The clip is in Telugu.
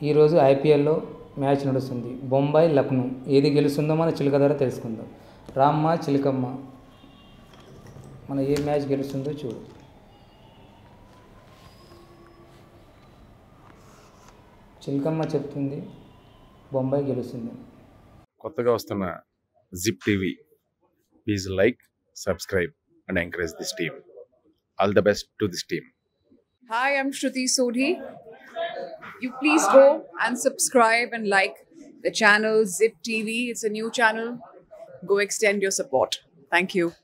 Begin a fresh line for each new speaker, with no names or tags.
ఈరోజు ఐపీఎల్లో మ్యాచ్ నడుస్తుంది బొంబాయి లక్నో ఏది గెలుస్తుందో మన చిలుక ద్వారా తెలుసుకుందాం రామ్మ చిలకమ్మ మన ఏ మ్యాచ్ గెలుస్తుందో చూడు చిలకమ్మ చెప్తుంది బొంబాయి గెలుస్తుంది
కొత్తగా వస్తున్న Zip TV please like subscribe and encourage this team all the best to this team
Hi, I'm Shruti Sodhi. You please go and subscribe and like the channel Zip TV. It's a new channel. Go extend your support. Thank you.